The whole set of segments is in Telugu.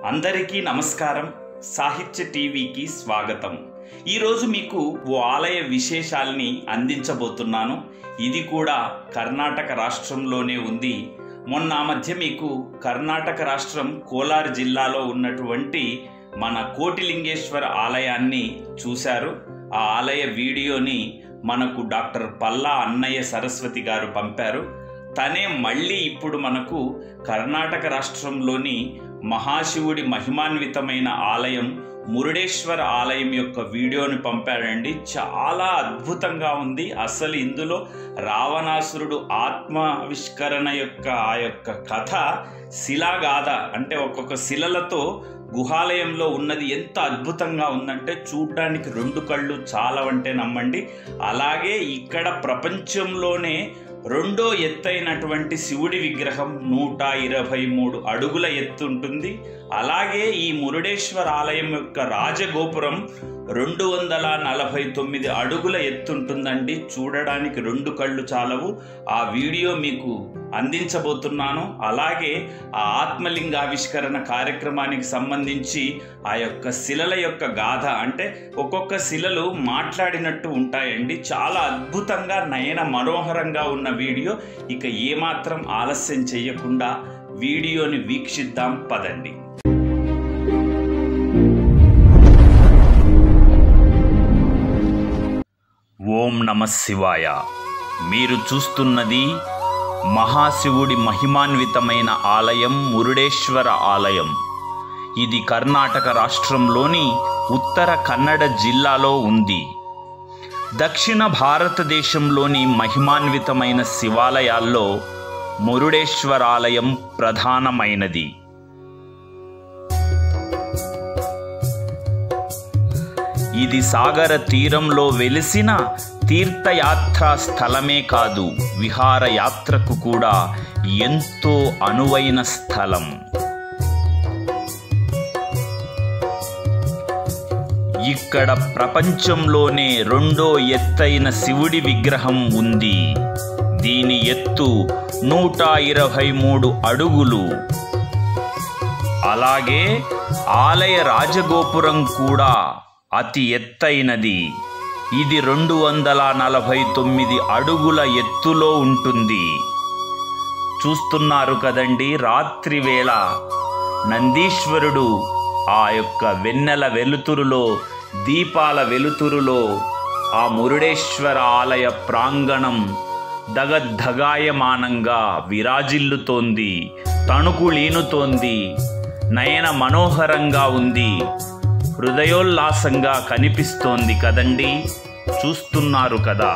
అందరికీ నమస్కారం సాహిత్య టీవీకి స్వాగతం ఈరోజు మీకు ఓ ఆలయ విశేషాల్ని అందించబోతున్నాను ఇది కూడా కర్ణాటక రాష్ట్రంలోనే ఉంది మొన్న ఆ మధ్య మీకు కర్ణాటక రాష్ట్రం కోలార్ జిల్లాలో ఉన్నటువంటి మన కోటిలింగేశ్వర ఆలయాన్ని చూశారు ఆ ఆలయ వీడియోని మనకు డాక్టర్ పల్లా అన్నయ్య సరస్వతి గారు పంపారు తనే మళ్ళీ ఇప్పుడు మనకు కర్ణాటక రాష్ట్రంలోని మహాశివుడి మహిమాన్వితమైన ఆలయం మురుడేశ్వర ఆలయం యొక్క వీడియోని పంపాడండి చాలా అద్భుతంగా ఉంది అసలు ఇందులో రావణాసురుడు ఆత్మావిష్కరణ యొక్క ఆ యొక్క కథ శిలాగాథ అంటే ఒక్కొక్క శిలలతో గుహాలయంలో ఉన్నది ఎంత అద్భుతంగా ఉందంటే చూడ్డానికి రెండు కళ్ళు చాలవంటే నమ్మండి అలాగే ఇక్కడ ప్రపంచంలోనే రెండో ఎత్తైనటువంటి శివుడి విగ్రహం నూట ఇరవై మూడు అడుగుల ఎత్తు ఉంటుంది అలాగే ఈ మురుడేశ్వర ఆలయం యొక్క రాజగోపురం రెండు వందల నలభై తొమ్మిది అడుగుల ఎత్తుంటుందండి చూడడానికి రెండు కళ్ళు చాలవు ఆ వీడియో మీకు అందించబోతున్నాను అలాగే ఆ ఆత్మలింగ ఆవిష్కరణ కార్యక్రమానికి సంబంధించి ఆ యొక్క శిలల యొక్క గాథ అంటే ఒక్కొక్క శిలలు మాట్లాడినట్టు ఉంటాయండి చాలా అద్భుతంగా నయన మనోహరంగా ఉన్న వీడియో ఇక ఏమాత్రం ఆలస్యం చేయకుండా వీడియోని వీక్షిద్దాం పదండి ఓం నమ శివాయ మీరు చూస్తున్నది మహాశివుడి మహిమాన్వితమైన ఆలయం మురుడేశ్వర ఆలయం ఇది కర్ణాటక రాష్ట్రంలోని ఉత్తర కన్నడ జిల్లాలో ఉంది దక్షిణ భారతదేశంలోని మహిమాన్వితమైన శివాలయాల్లో మురుడేశ్వర ఆలయం ప్రధానమైనది ఇది సాగర తీరంలో వెలిసిన తీర్థయాత్రా స్థలమే కాదు విహారయాత్రకు కూడా ఎంతో అనువైన స్థలం ఇక్కడ ప్రపంచంలోనే రెండో ఎత్తైన శివుడి విగ్రహం ఉంది దీని ఎత్తు నూట ఇరవై మూడు అడుగులు అలాగే ఆలయ రాజగోపురం కూడా అతి ఎత్తైనది ఇది రెండు వందల నలభై తొమ్మిది అడుగుల ఎత్తులో ఉంటుంది చూస్తున్నారు కదండి రాత్రి వేళ నందీశ్వరుడు ఆ యొక్క వెన్నెల వెలుతురులో దీపాల వెలుతురులో ఆ మురుడేశ్వర ఆలయ ప్రాంగణం దగద్ధగాయమానంగా విరాజిల్లుతోంది తణుకులీనుతోంది నయన మనోహరంగా ఉంది హృదయోల్లాసంగా కనిపిస్తోంది కదండి చూస్తున్నారు కదా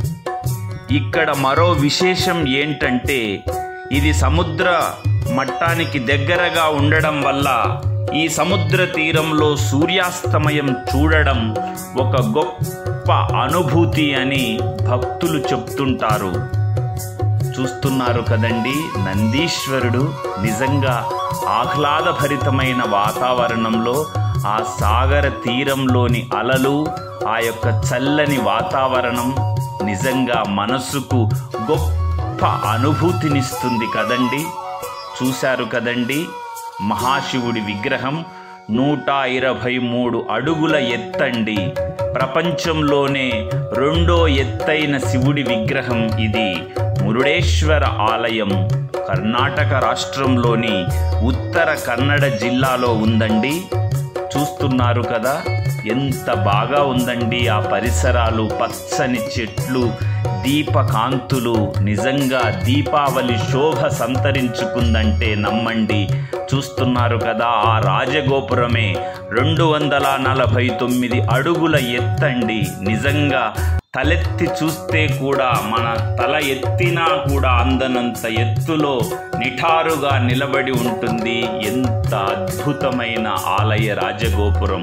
ఇక్కడ మరో విశేషం ఏంటంటే ఇది సముద్ర మట్టానికి దగ్గరగా ఉండడం వల్ల ఈ సముద్ర తీరంలో సూర్యాస్తమయం చూడడం ఒక గొప్ప అనుభూతి అని భక్తులు చెప్తుంటారు చూస్తున్నారు కదండి నందీశ్వరుడు నిజంగా ఆహ్లాదభరితమైన వాతావరణంలో ఆ సాగర తీరంలోని అలలు ఆ యొక్క చల్లని వాతావరణం నిజంగా మనస్సుకు గొప్ప అనుభూతినిస్తుంది కదండి చూశారు కదండి మహాశివుడి విగ్రహం నూట ఇరవై మూడు అడుగుల ఎత్తండి ప్రపంచంలోనే రెండో ఎత్తైన శివుడి విగ్రహం ఇది మురుడేశ్వర ఆలయం కర్ణాటక రాష్ట్రంలోని ఉత్తర కన్నడ జిల్లాలో ఉందండి చూస్తున్నారు కదా ఎంత బాగా ఉందండి ఆ పరిసరాలు పచ్చని చెట్లు దీపకాంతులు నిజంగా దీపావళి శోభ సంతరించుకుందంటే నమ్మండి చూస్తున్నారు కదా ఆ రాజగోపురమే రెండు వందల నలభై తొమ్మిది అడుగుల ఎత్తండి నిజంగా తలెత్తి చూస్తే కూడా మన తల ఎత్తినా కూడా అందనంత ఎత్తులో నిఠారుగా నిలబడి ఉంటుంది ఎంత అద్భుతమైన ఆలయ రాజగోపురం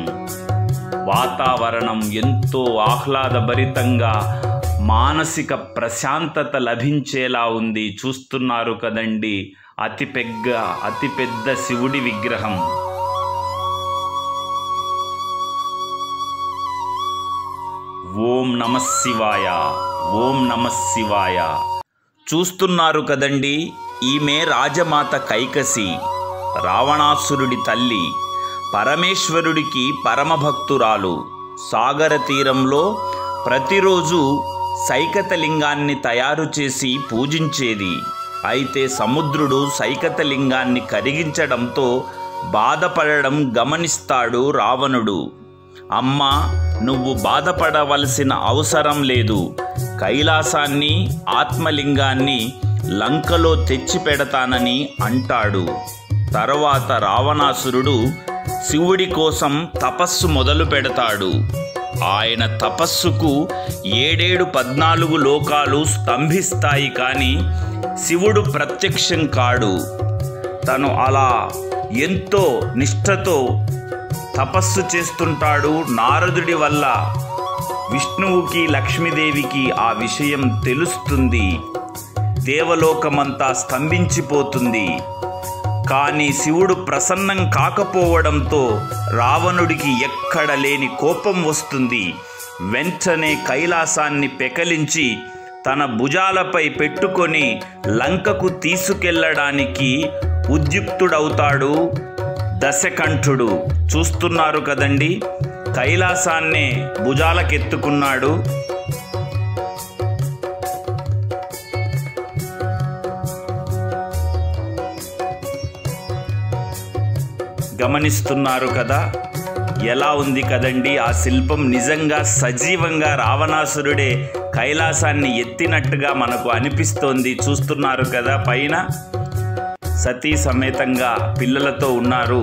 వాతావరణం ఎంతో ఆహ్లాదభరితంగా మానసిక ప్రశాంతత లభించేలా ఉంది చూస్తున్నారు కదండి అతి పెద్ద అతి పెద్ద శివుడి విగ్రహం ఓం నమ శివాయ ఓం నమ శివాయ చూస్తున్నారు కదండి ఈమె రాజమాత కైకసి రావణాసురుడి తల్లి పరమేశ్వరుడికి పరమభక్తురాలు సాగర తీరంలో ప్రతిరోజు సైకతలింగాన్ని తయారు చేసి పూజించేది అయితే సముద్రుడు సైకతలింగాన్ని కరిగించడంతో బాధపడడం గమనిస్తాడు రావణుడు అమ్మా నువ్వు బాధపడవలసిన అవసరం లేదు కైలాసాన్ని ఆత్మలింగాన్ని లంకలో తెచ్చి పెడతానని అంటాడు తర్వాత రావణాసురుడు శివుడి కోసం తపస్సు మొదలు పెడతాడు ఆయన తపస్సుకు ఏడేడు పద్నాలుగు లోకాలు స్తంభిస్తాయి కానీ శివుడు ప్రత్యక్షం కాడు తను అలా ఎంతో నిష్ఠతో తపస్సు చేస్తుంటాడు నారదుడి వల్ల విష్ణువుకి లక్ష్మీదేవికి ఆ విషయం తెలుస్తుంది దేవలోకమంతా స్తంభించిపోతుంది కానీ శివుడు ప్రసన్నం కాకపోవడంతో రావణుడికి ఎక్కడ లేని కోపం వస్తుంది వెంటనే కైలాసాన్ని పెకలించి తన భుజాలపై పెట్టుకొని లంకకు తీసుకెళ్ళడానికి ఉద్యుక్తుడవుతాడు దశకంఠుడు చూస్తున్నారు కదండి కైలాసాన్నే భుజాలకెత్తుకున్నాడు గమనిస్తున్నారు కదా ఎలా ఉంది కదండి ఆ శిల్పం నిజంగా సజీవంగా రావణాసురుడే కైలాసాన్ని ఎత్తినట్టుగా మనకు అనిపిస్తోంది చూస్తున్నారు కదా పైన సతీ సమేతంగా పిల్లలతో ఉన్నారు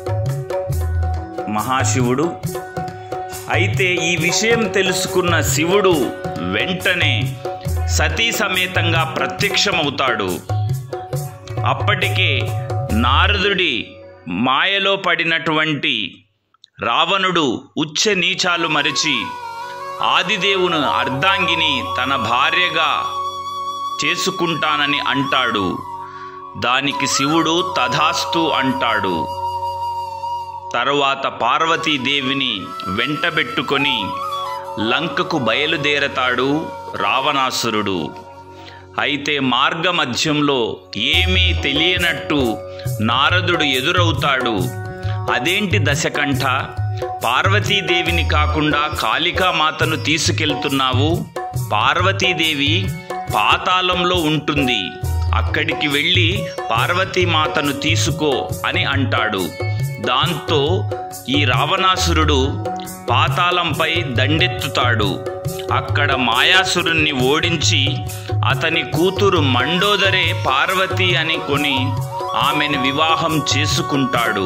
మహాశివుడు అయితే ఈ విషయం తెలుసుకున్న శివుడు వెంటనే సతీ సమేతంగా ప్రత్యక్షమవుతాడు అప్పటికే నారదుడి మాయలో పడినటువంటి రావణుడు ఉచ్చ నీచాలు మరిచి ఆదిదేవును అర్ధాంగిని తన భార్యగా చేసుకుంటానని అంటాడు దానికి శివుడు తథాస్తు అంటాడు తరువాత పార్వతీదేవిని వెంటబెట్టుకొని లంకకు బయలుదేరతాడు రావణాసురుడు అయితే మార్గమధ్యంలో ఏమీ తెలియనట్టు నారదుడు ఎదురవుతాడు అదేంటి దశకంఠ పార్వతీదేవిని కాకుండా కాళికామాతను తీసుకెళ్తున్నావు పార్వతీదేవి పాతాళంలో ఉంటుంది అక్కడికి వెళ్ళి పార్వతీమాతను తీసుకో అని అంటాడు దాంతో ఈ రావణాసురుడు పాతాళంపై దండెత్తుతాడు అక్కడ మాయాసురుణ్ణి ఓడించి అతని కూతురు మండోదరే పార్వతి అని కొని ఆమెను వివాహం చేసుకుంటాడు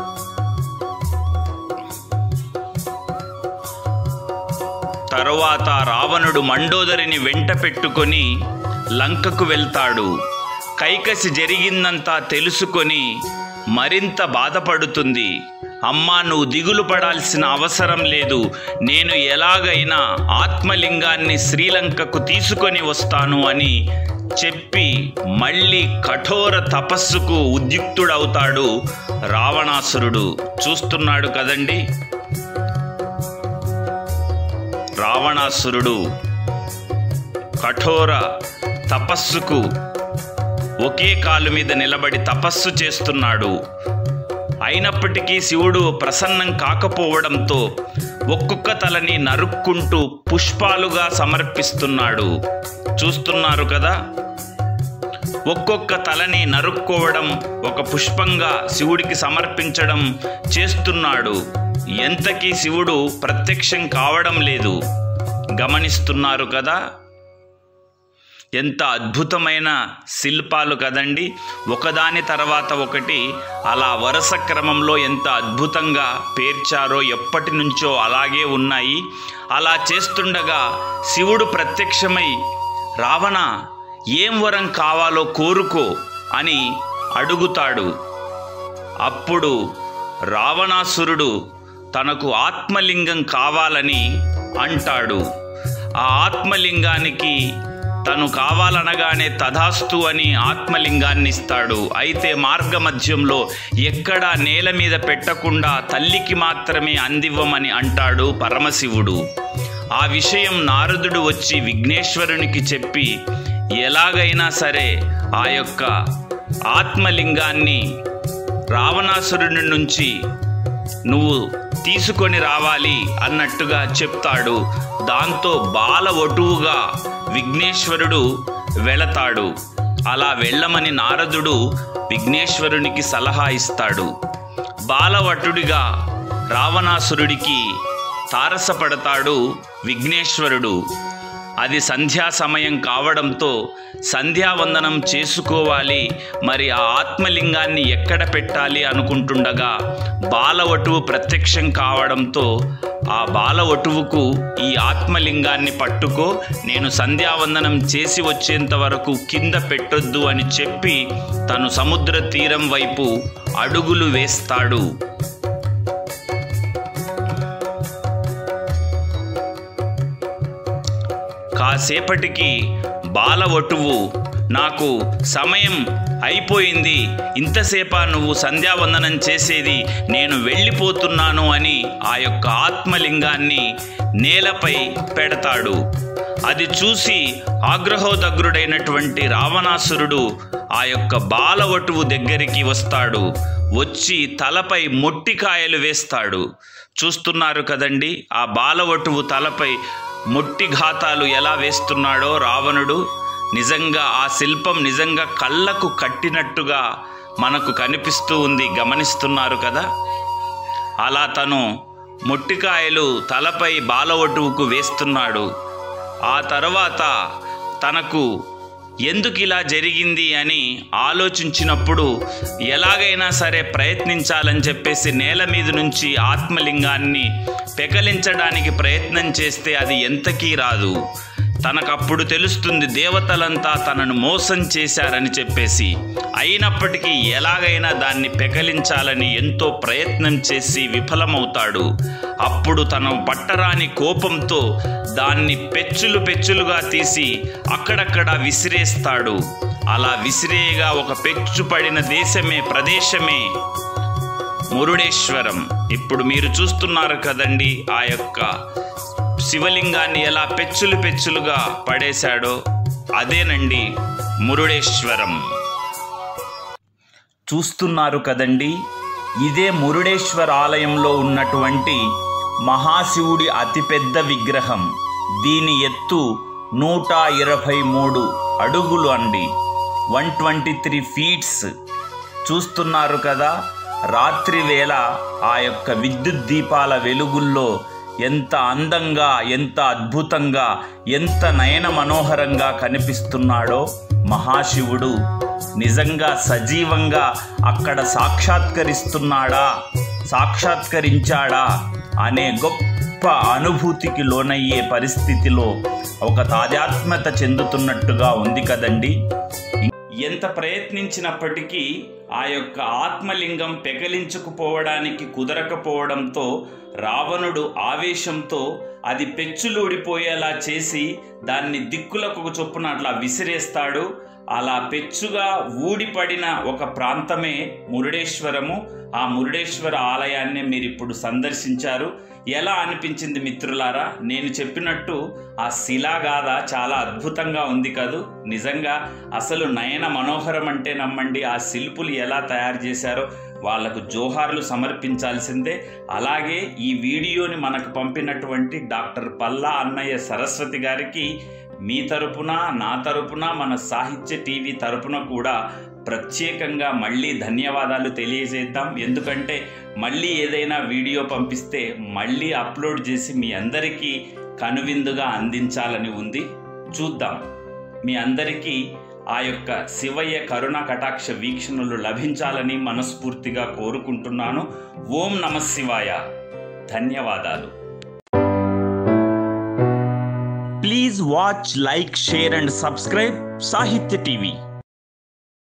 తరువాత రావణుడు మండోదరిని వెంట పెట్టుకొని లంకకు వెళ్తాడు కైకసి జరిగిందంతా తెలుసుకొని మరింత బాధపడుతుంది అమ్మా నువ్వు దిగులు పడాల్సిన అవసరం లేదు నేను ఎలాగైనా ఆత్మలింగాన్ని శ్రీలంకకు తీసుకొని వస్తాను అని చెప్పి మళ్ళీ కఠోర తపస్సుకు ఉద్యుక్తుడవుతాడు రావణాసురుడు చూస్తున్నాడు కదండి రావణాసురుడు కఠోర తపస్సుకు ఒకే కాలు మీద నిలబడి తపస్సు చేస్తున్నాడు అయినప్పటికీ శివుడు ప్రసన్నం కాకపోవడంతో ఒక్కొక్క తలని నరుక్కుంటూ పుష్పాలుగా సమర్పిస్తున్నాడు చూస్తున్నారు కదా ఒక్కొక్క తలని నరుక్కోవడం ఒక పుష్పంగా శివుడికి సమర్పించడం చేస్తున్నాడు ఎంతకీ శివుడు ప్రత్యక్షం కావడం లేదు గమనిస్తున్నారు కదా ఎంత అద్భుతమైన శిల్పాలు కదండి ఒకదాని తర్వాత ఒకటి అలా వరుస క్రమంలో ఎంత అద్భుతంగా పేర్చారో ఎప్పటి నుంచో అలాగే ఉన్నాయి అలా చేస్తుండగా శివుడు ప్రత్యక్షమై రావణ ఏం వరం కావాలో కోరుకో అని అడుగుతాడు అప్పుడు రావణాసురుడు తనకు ఆత్మలింగం కావాలని అంటాడు ఆ ఆత్మలింగానికి తను కావాలనగానే తథాస్తు అని ఆత్మలింగాన్ని ఇస్తాడు అయితే మార్గమధ్యంలో ఎక్కడా నేల మీద పెట్టకుండా తల్లికి మాత్రమే అందివ్వమని అంటాడు పరమశివుడు ఆ విషయం నారదుడు వచ్చి విఘ్నేశ్వరునికి చెప్పి ఎలాగైనా సరే ఆ యొక్క ఆత్మలింగాన్ని రావణాసురుని నుంచి నువ్వు తీసుకొని రావాలి అన్నట్టుగా చెప్తాడు దాంతో బాల ఒటువుగా విఘ్నేశ్వరుడు వెళతాడు అలా వెళ్ళమని నారదుడు విఘ్నేశ్వరునికి సలహా ఇస్తాడు బాలవటుడిగా రావణాసురుడికి తారసపడతాడు విఘ్నేశ్వరుడు అది సంధ్యా సమయం కావడంతో సంధ్యావందనం చేసుకోవాలి మరి ఆ ఆత్మలింగాన్ని ఎక్కడ పెట్టాలి అనుకుంటుండగా బాలవటువు ప్రత్యక్షం కావడంతో ఆ బాలవటువుకు ఈ ఆత్మలింగాన్ని పట్టుకో నేను సంధ్యావందనం చేసి వచ్చేంత వరకు కింద పెట్టొద్దు అని చెప్పి తను సముద్ర తీరం వైపు అడుగులు వేస్తాడు కాసేపటికి బాలవటువు నాకు సమయం అయిపోయింది ఇంతసేపా నువ్వు సంధ్యావందనం చేసేది నేను వెళ్ళిపోతున్నాను అని ఆ యొక్క ఆత్మలింగాన్ని నేలపై పెడతాడు అది చూసి ఆగ్రహోదగ్రుడైనటువంటి రావణాసురుడు ఆ యొక్క బాలవటువు దగ్గరికి వస్తాడు వచ్చి తలపై మొట్టికాయలు వేస్తాడు చూస్తున్నారు కదండి ఆ బాలవటువు తలపై మొట్టి ఘాతాలు ఎలా వేస్తున్నాడో రావణుడు నిజంగా ఆ శిల్పం నిజంగా కళ్ళకు కట్టినట్టుగా మనకు కనిపిస్తూ ఉంది గమనిస్తున్నారు కదా అలా తను మొట్టికాయలు తలపై బాలవటువుకు వేస్తున్నాడు ఆ తర్వాత తనకు ఎందుకు ఇలా జరిగింది అని ఆలోచించినప్పుడు ఎలాగైనా సరే ప్రయత్నించాలని చెప్పేసి నేల మీద నుంచి ఆత్మలింగాన్ని పెకలించడానికి ప్రయత్నం చేస్తే అది ఎంతకీ రాదు తనకప్పుడు తెలుస్తుంది దేవతలంతా తనను మోసం చేశారని చెప్పేసి అయినప్పటికీ ఎలాగైనా దాన్ని పెకలించాలని ఎంతో ప్రయత్నం చేసి విఫలమవుతాడు అప్పుడు తన పట్టరాని కోపంతో దాన్ని పెచ్చులు పెచ్చులుగా తీసి అక్కడక్కడ విసిరేస్తాడు అలా విసిరేయగా ఒక పెచ్చు పడిన దేశమే ప్రదేశమే మురుడేశ్వరం ఇప్పుడు మీరు చూస్తున్నారు కదండి ఆ యొక్క శివలింగాన్ని ఎలా పెచ్చులు పెచ్చులుగా పడేశాడో అదేనండి మురుడేశ్వరం చూస్తున్నారు కదండి ఇదే మురుడేశ్వర ఆలయంలో ఉన్నటువంటి మహాశివుడి అతిపెద్ద విగ్రహం దీని ఎత్తు నూట ఇరవై మూడు అడుగులు అండి వన్ ట్వంటీ త్రీ ఫీట్స్ చూస్తున్నారు కదా రాత్రి వేళ ఆ యొక్క విద్యుత్ దీపాల వెలుగుల్లో ఎంత అందంగా ఎంత అద్భుతంగా ఎంత నయన మనోహరంగా కనిపిస్తున్నాడో మహాశివుడు నిజంగా సజీవంగా అక్కడ సాక్షాత్కరిస్తున్నాడా సాక్షాత్కరించాడా అనే గొప్ప అనుభూతికి లోనయ్యే పరిస్థితిలో ఒక తాదాత్మ్యత చెందుతున్నట్టుగా ఉంది కదండి ఎంత ప్రయత్నించినప్పటికీ ఆ యొక్క ఆత్మలింగం పెకలించుకుపోవడానికి కుదరకపోవడంతో రావణుడు ఆవేశంతో అది పెచ్చులూడిపోయేలా చేసి దాన్ని దిక్కులకు చొప్పున అట్లా విసిరేస్తాడు అలా పెచ్చుగా ఊడిపడిన ఒక ప్రాంతమే మురుడేశ్వరము ఆ మురుడేశ్వర ఆలయాన్ని మీరు ఇప్పుడు సందర్శించారు ఎలా అనిపించింది మిత్రులారా నేను చెప్పినట్టు ఆ శిలాగాథ చాలా అద్భుతంగా ఉంది కదూ నిజంగా అసలు నయన మనోహరం అంటే నమ్మండి ఆ శిల్పులు ఎలా తయారు చేశారో వాళ్లకు జోహార్లు సమర్పించాల్సిందే అలాగే ఈ వీడియోని మనకు పంపినటువంటి డాక్టర్ పల్లా అన్నయ్య సరస్వతి గారికి మీ తరపున నా తరపున మన సాహిత్య టీవీ తరపున కూడా ప్రత్యేకంగా మళ్ళీ ధన్యవాదాలు తెలియజేద్దాం ఎందుకంటే మళ్ళీ ఏదైనా వీడియో పంపిస్తే మళ్ళీ అప్లోడ్ చేసి మీ అందరికీ కనువిందుగా అందించాలని ఉంది చూద్దాం మీ అందరికీ ఆ యొక్క శివయ్య కరుణ కటాక్ష వీక్షణలు లభించాలని మనస్ఫూర్తిగా కోరుకుంటున్నాను ఓం నమ శివాయ ధన్యవాదాలు please watch like share and subscribe Sahitya TV